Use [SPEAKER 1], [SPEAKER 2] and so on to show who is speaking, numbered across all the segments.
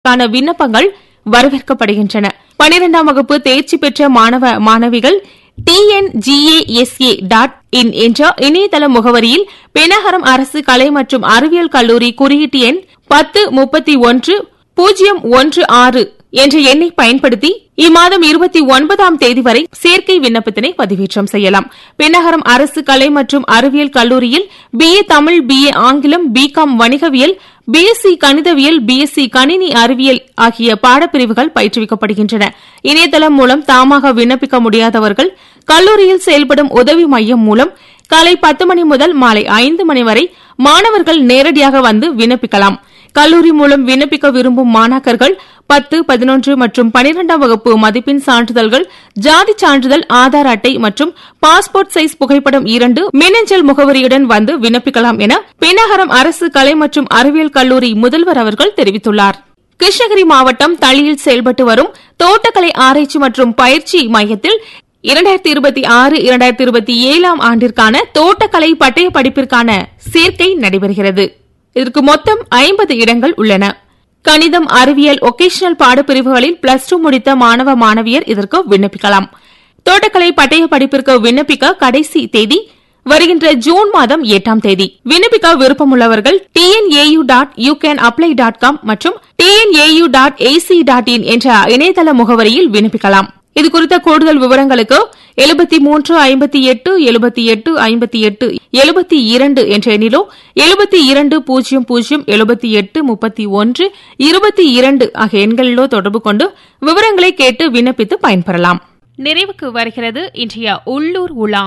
[SPEAKER 1] கான விண்ணப்பங்கள் வரவேற்கப்படுகின்றன பனிரெண்டாம் வகுப்பு தேர்ச்சி பெற்ற மாணவ மாணவிகள் டிஎன்ஜிஏஎஸ்ஏ டாட் இன் என்ற இணையதள முகவரியில் பெனகரம் அரசு கலை மற்றும் அறிவியல் கல்லூரி குறியீட்டு எண் பத்து முப்பத்தி ஒன்று பூஜ்ஜியம் ஒன்று ஆறு என்ற எண்ணை பயன்படுத்தி இம்மாதம் இருபத்தி ஒன்பதாம் தேதி வரை சேர்க்கை விண்ணப்பத்தினை பதிவேற்றம் செய்யலாம் பெண்ணகரம் அரசு கலை மற்றும் அறிவியல் கல்லூரியில் பிஏ தமிழ் பிஏ ஆங்கிலம் பிகாம் வணிகவியல் பிஎஸ்சி கணிதவியல் பிஎஸ்சி கணினி அறிவியல் ஆகிய பாடப்பிரிவுகள் பயிற்றுவிக்கப்படுகின்றன இணையதளம் மூலம் தாமாக விண்ணப்பிக்க முடியாதவர்கள் கல்லூரியில் செயல்படும் உதவி மையம் மூலம் காலை பத்து மணி முதல் மாலை ஐந்து மணி வரை மாணவர்கள் நேரடியாக வந்து விண்ணப்பிக்கலாம் கல்லூரி மூலம் விண்ணப்பிக்க விரும்பும் மாணாக்கர்கள் பத்து பதினொன்று மற்றும் பனிரெண்டாம் வகுப்பு மதிப்பெண் சான்றிதழ்கள் ஜாதி சான்றிதழ் ஆதார் அட்டை மற்றும் பாஸ்போர்ட் சைஸ் புகைப்படம் இரண்டு மின்னஞ்சல் முகவரியுடன் வந்து விண்ணப்பிக்கலாம் என பெண்ணகரம் அரசு கலை மற்றும் அறிவியல் கல்லூரி முதல்வர் அவர்கள் தெரிவித்துள்ளார் கிருஷ்ணகிரி மாவட்டம் தளியில் செயல்பட்டு வரும் தோட்டக்கலை ஆராய்ச்சி மற்றும் பயிற்சி மையத்தில் இரண்டாயிரத்தி இருபத்தி ஆறு இரண்டாயிரத்தி இருபத்தி ஏழாம் ஆண்டிற்கான தோட்டக்கலை பட்டய படிப்பிற்கான சேர்க்கை நடைபெறுகிறது இதற்கு மொத்தம் ஐம்பது இடங்கள் உள்ளன கணிதம் அறிவியல் ஒகேஷனல் பாடப்பிரிவுகளில் பிளஸ் டூ முடித்த மாணவ மாணவியர் இதற்கு விண்ணப்பிக்கலாம் தோட்டக்கலை பட்டய படிப்பிற்கு விண்ணப்பிக்க கடைசி தேதி வருகின்ற ஜூன் மாதம் எட்டாம் தேதி விண்ணப்பிக்க விருப்பமுள்ளவர்கள் TNAU dot you can apply dot com மற்றும் TNAU dot AC dot in என்ற இணையதள முகவரியில் விண்ணப்பிக்கலாம் இது குறித்த கூடுதல் விவரங்களுக்கு எழுபத்தி மூன்று ஐம்பத்தி எட்டு எழுபத்தி எட்டு ஐம்பத்தி எட்டு எழுபத்தி இரண்டு என்ற எண்ணிலோ எழுபத்தி இரண்டு பூஜ்ஜியம் பூஜ்ஜியம் எழுபத்தி எட்டு முப்பத்தி ஒன்று இருபத்தி இரண்டு ஆகிய எண்களிலோ தொடர்பு கொண்டு விவரங்களை கேட்டு விண்ணப்பித்து பயன்பெறலாம் நிறைவுக்கு வருகிறது இன்றைய உள்ளூர் உலா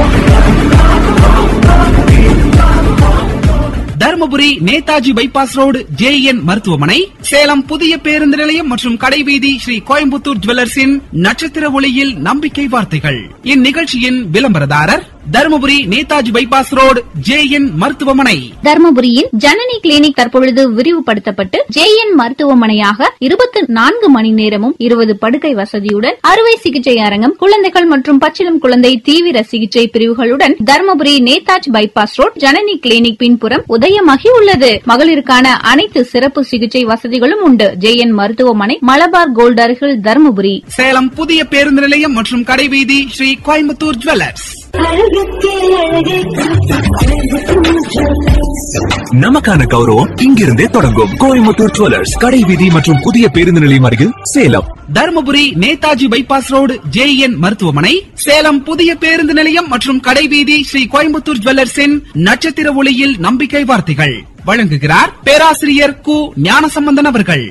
[SPEAKER 2] Dharmapuri Netaji bypass road JN மருத்துவமனை சேலம் புதிய பேருந்து நிலையம் மற்றும் கடைவீதி ஸ்ரீ கோயம்புத்தூர் ஜுவல்லர்ஸின் நட்சத்திர ஒளியில் நம்பிக்கை வார்த்தைகள் இந்நிகழ்ச்சியின் விளம்பரதாரர் Dharmapuri Netaji bypass road JN மருத்துவமனை
[SPEAKER 3] தர்மபுரியில் ஜனனி கிளினிக் தற்பொழுது விரிவுபடுத்தப்பட்டு ஜேஎன் மருத்துவமனையாக இருபத்தி நான்கு மணி நேரமும் இருபது படுக்கை வசதியுடன் அறுவை சிகிச்சை அரங்கம் குழந்தைகள் மற்றும் பச்சிளம் குழந்தை தீவிர சிகிச்சை பிரிவுகளுடன் Dharmapuri Netaji bypass road Janani clinic பின்புறம் உதயமாகி உள்ளது மகளிருக்கான அனைத்து சிறப்பு சிகிச்சை வசதிகளும் உண்டு ஜேஎன் மருத்துவமனை மலபார் கோல்ட் அருகில் தர்மபுரி
[SPEAKER 2] சேலம் புதிய பேருந்து நிலையம் மற்றும் கடைவீதி ஸ்ரீ கோயம்புத்தூர் ஜுவல்லர்ஸ்
[SPEAKER 4] நமக்கான கௌரவம் இங்கிருந்தே தொடங்கும் கோயம்புத்தூர் ஜுவல்லர்ஸ் கடை வீதி மற்றும் புதிய பேருந்து நிலையம் அருகில் Salem
[SPEAKER 2] Dharmapuri Netaji bypass road JN மருத்துவமனை சேலம் புதிய பேருந்து நிலையம் மற்றும் கடைவீதி ஸ்ரீ கோயம்புத்தூர் ஜுவல்லர்ஸின் நட்சத்திர ஒளியில் நம்பிக்கை வார்த்தைகள் வழங்குகிறார் பேராசிரியர் கு ஞானசம்பந்தன் அவர்கள்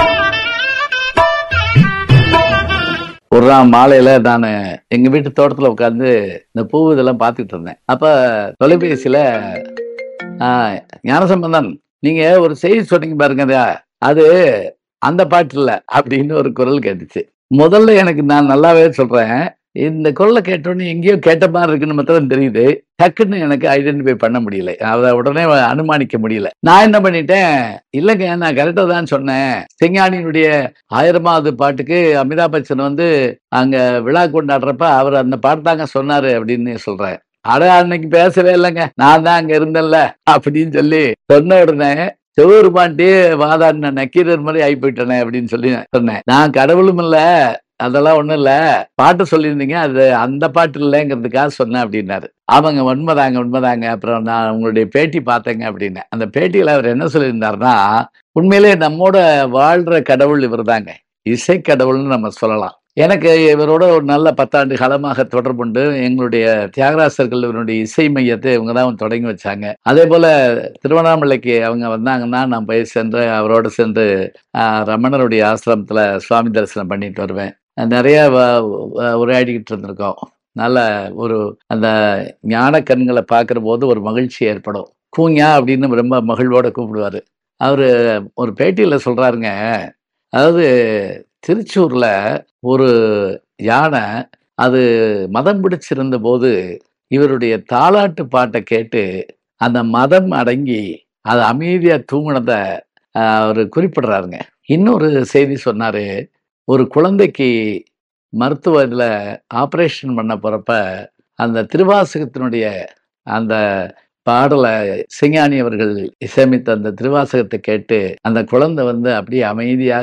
[SPEAKER 5] ஒரு நாள் மாலையில நான் எங்க வீட்டு தோட்டத்துல உட்காந்து இந்த பூ இதெல்லாம் பார்த்துட்டு இருந்தேன் அப்ப தொலைபேசியில ஆஹ், ஞானசம்பந்தன் நீங்க ஒரு செய்தி சொன்னீங்க பாருங்க அது- அது அந்த பாட்டு இல்ல அப்படின்னு ஒரு குரல் கேட்டுச்சு முதல்ல எனக்கு நான் நல்லாவே சொல்றேன் இந்த குரலை கேட்டோன்னே எங்கேயோ கேட்ட மாதிரி இருக்குன்னு மாத்திரம் தெரியுது டக்குன்னு எனக்கு ஐடென்டிஃபை பண்ண முடியல அதை உடனே அனுமானிக்க முடியல நான் என்ன பண்ணிட்டேன் இல்லைங்க நான் கரெக்டாக தான் சொன்னேன் சிங்கானியினுடைய ஆயிரமாவது பாட்டுக்கு அமிதாப் பச்சன் வந்து அங்க விழா கொண்டாடுறப்ப அவர் அந்த பாட்டு தாங்க சொன்னாரு அப்படின்னு சொல்றேன் அட அன்னைக்கு பேசவே இல்லைங்க நான் தான் அங்க இருந்தேன்ல அப்படின்னு சொல்லி சொன்ன உடனே செவ்வூர் பாண்டி வாதாடின நக்கீரர் மாதிரி ஆகி போயிட்டேனே அப்படின்னு சொல்லி சொன்னேன் நான் கடவுளும் இல்ல அதெல்லாம் ஒண்ணும் இல்ல பாட்டு சொல்லியிருந்தீங்க அது அந்த பாட்டு இல்லைங்கிறதுக்காக சொன்னேன் அப்படின்னாரு ஆமாங்க உண்மைதாங்க உண்மைதாங்க அப்புறம் நான் உங்களுடைய பேட்டி பார்த்தேங்க அப்படின்னு அந்த பேட்டியில அவர் என்ன சொல்லியிருந்தாருன்னா உண்மையிலே நம்மோட வாழ்ற கடவுள் இவர்தாங்க இசை கடவுள்னு நம்ம சொல்லலாம் எனக்கு இவரோட ஒரு நல்ல பத்தாண்டு காலமாக தொடர்புண்டு எங்களுடைய தியாகராசர் கல்லூரியினுடைய இசை மையத்தை இவங்க தான் தொடங்கி வச்சாங்க அதே போல திருவண்ணாமலைக்கு அவங்க வந்தாங்கன்னா நான் போய் சென்று அவரோட சென்று ஆஹ், ரமணருடைய ஆசிரமத்துல சுவாமி தரிசனம் பண்ணிட்டு வருவேன் நிறைய வ- வ- உரையாடிக்கிட்டு இருந்திருக்கோம் நல்ல ஒரு அந்த ஞான கண்களை பார்க்குற போது ஒரு மகிழ்ச்சி ஏற்படும் கூஞா அப்படின்னு ரொம்ப மகிழ்வோட கூப்பிடுவாரு அவரு ஒரு பேட்டியில சொல்றாருங்க அதாவது திருச்சூர்ல ஒரு யானை அது மதம் பிடிச்சிருந்த போது இவருடைய தாலாட்டு பாட்டை கேட்டு அந்த மதம் அடங்கி அது அமைதியா தூங்கினத அவர் குறிப்பிடுறாருங்க இன்னொரு செய்தி சொன்னாரு ஒரு குழந்தைக்கு மருத்துவ இதுல ஆப்ரேஷன் பண்ண போறப்ப அந்த திருவாசகத்தினுடைய அந்த பாடலை சிங்காணி அவர்கள் இசையமைத்த அந்த திருவாசகத்தை கேட்டு அந்த குழந்தை வந்து அப்படியே அமைதியாக